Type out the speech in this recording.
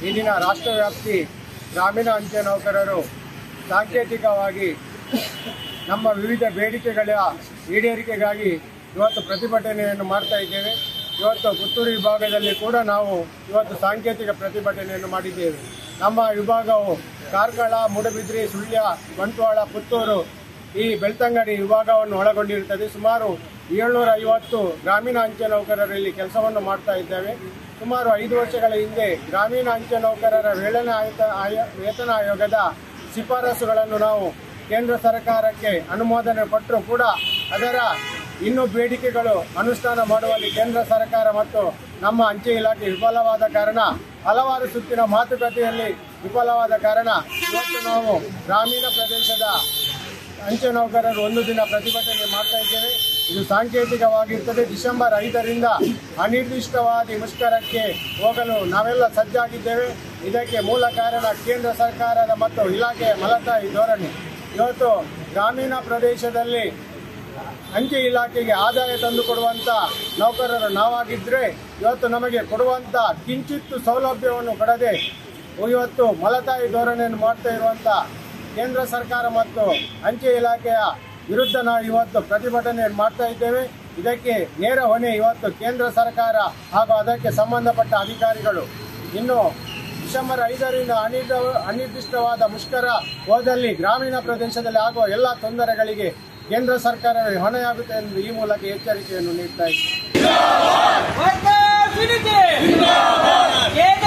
ಈ ದಿನ ರಾಷ್ಟ್ರವ್ಯಾಪ್ತಿ ಗ್ರಾಮೀಣ ಅಂಚೆ ನೌಕರರು ಸಾಂಕೇತಿಕವಾಗಿ ನಮ್ಮ ವಿವಿಧ ಬೇಡಿಕೆಗಳ ಈಡೇರಿಕೆಗಾಗಿ ಇವತ್ತು ಪ್ರತಿಭಟನೆಯನ್ನು ಮಾಡ್ತಾ ಇದ್ದೇವೆ ಇವತ್ತು ಪುತ್ತೂರು ವಿಭಾಗದಲ್ಲಿ ಕೂಡ ನಾವು ಇವತ್ತು ಸಾಂಕೇತಿಕ ಪ್ರತಿಭಟನೆಯನ್ನು ಮಾಡಿದ್ದೇವೆ ನಮ್ಮ ವಿಭಾಗವು ಕಾರ್ಕಳ ಮೂಡಬಿದ್ರಿ ಸುಳ್ಯ ಬಂಟ್ವಾಳ ಪುತ್ತೂರು ಈ ಬೆಳ್ತಂಗಡಿ ವಿಭಾಗವನ್ನು ಒಳಗೊಂಡಿರುತ್ತದೆ ಸುಮಾರು ಏಳ್ನೂರ ಐವತ್ತು ಗ್ರಾಮೀಣ ಅಂಚೆ ನೌಕರರು ಇಲ್ಲಿ ಕೆಲಸವನ್ನು ಮಾಡ್ತಾ ಇದ್ದೇವೆ ಸುಮಾರು ಐದು ವರ್ಷಗಳ ಹಿಂದೆ ಗ್ರಾಮೀಣ ಅಂಚೆ ನೌಕರರ ವೇತನ ಆಯುತ ಆಯ ವೇತನ ಆಯೋಗದ ಶಿಫಾರಸುಗಳನ್ನು ನಾವು ಕೇಂದ್ರ ಸರ್ಕಾರಕ್ಕೆ ಅನುಮೋದನೆ ಕೊಟ್ಟರೂ ಕೂಡ ಅದರ ಇನ್ನೂ ಬೇಡಿಕೆಗಳು ಅನುಷ್ಠಾನ ಮಾಡುವಲ್ಲಿ ಕೇಂದ್ರ ಸರ್ಕಾರ ಮತ್ತು ನಮ್ಮ ಅಂಚೆ ಇಲಾಖೆ ವಿಫಲವಾದ ಕಾರಣ ಹಲವಾರು ಸುತ್ತಿನ ಮಾತುಕತೆಯಲ್ಲಿ ವಿಫಲವಾದ ಕಾರಣ ಇವತ್ತು ನಾವು ಗ್ರಾಮೀಣ ಪ್ರದೇಶದ ಅಂಚೆ ನೌಕರರು ಒಂದು ದಿನ ಪ್ರತಿಭಟನೆ ಮಾಡ್ತಾ ಇದ್ದೇವೆ ಇದು ಸಾಂಕೇತಿಕವಾಗಿರ್ತದೆ ಡಿಸೆಂಬರ್ ಐದರಿಂದ ಅನಿರ್ದಿಷ್ಟವಾದಿ ಮುಷ್ಕರಕ್ಕೆ ಹೋಗಲು ನಾವೆಲ್ಲ ಸಜ್ಜಾಗಿದ್ದೇವೆ ಇದಕ್ಕೆ ಮೂಲ ಕಾರಣ ಕೇಂದ್ರ ಸರ್ಕಾರದ ಮತ್ತು ಇಲಾಖೆಯ ಮಲತಾಯಿ ಧೋರಣೆ ಇವತ್ತು ಗ್ರಾಮೀಣ ಪ್ರದೇಶದಲ್ಲಿ ಅಂಚೆ ಇಲಾಖೆಗೆ ಆದಾಯ ತಂದು ಕೊಡುವಂತ ನೌಕರರು ನಾವಾಗಿದ್ರೆ ಇವತ್ತು ನಮಗೆ ಕೊಡುವಂತ ಕಿಂಚಿತ್ತು ಸೌಲಭ್ಯವನ್ನು ಕೊಡದೆ ಇವತ್ತು ಮಲತಾಯಿ ಧೋರಣೆಯನ್ನು ಮಾಡ್ತಾ ಇರುವಂತ ಕೇಂದ್ರ ಸರ್ಕಾರ ಮತ್ತು ಅಂಚೆ ಇಲಾಖೆಯ ವಿರುದ್ಧ ನಾವು ಇವತ್ತು ಪ್ರತಿಭಟನೆ ಮಾಡ್ತಾ ಇದ್ದೇವೆ ಇದಕ್ಕೆ ನೇರ ಹೊಣೆ ಇವತ್ತು ಕೇಂದ್ರ ಸರ್ಕಾರ ಹಾಗೂ ಅದಕ್ಕೆ ಸಂಬಂಧಪಟ್ಟ ಅಧಿಕಾರಿಗಳು ಇನ್ನು ಡಿಸೆಂಬರ್ ಐದರಿಂದ ಅನಿರ್ದ ಅನಿರ್ದಿಷ್ಟವಾದ ಮುಷ್ಕರ ಹೋದಲ್ಲಿ ಗ್ರಾಮೀಣ ಪ್ರದೇಶದಲ್ಲಿ ಆಗುವ ಎಲ್ಲ ತೊಂದರೆಗಳಿಗೆ ಕೇಂದ್ರ ಸರ್ಕಾರವೇ ಹೊಣೆಯಾಗುತ್ತೆ ಎಂದು ಈ ಮೂಲಕ ಎಚ್ಚರಿಕೆಯನ್ನು ನೀಡ್ತಾ ಇದ್ದಾರೆ ವರ್ಕರ್ಸ್ ಯೂನಿಟಿ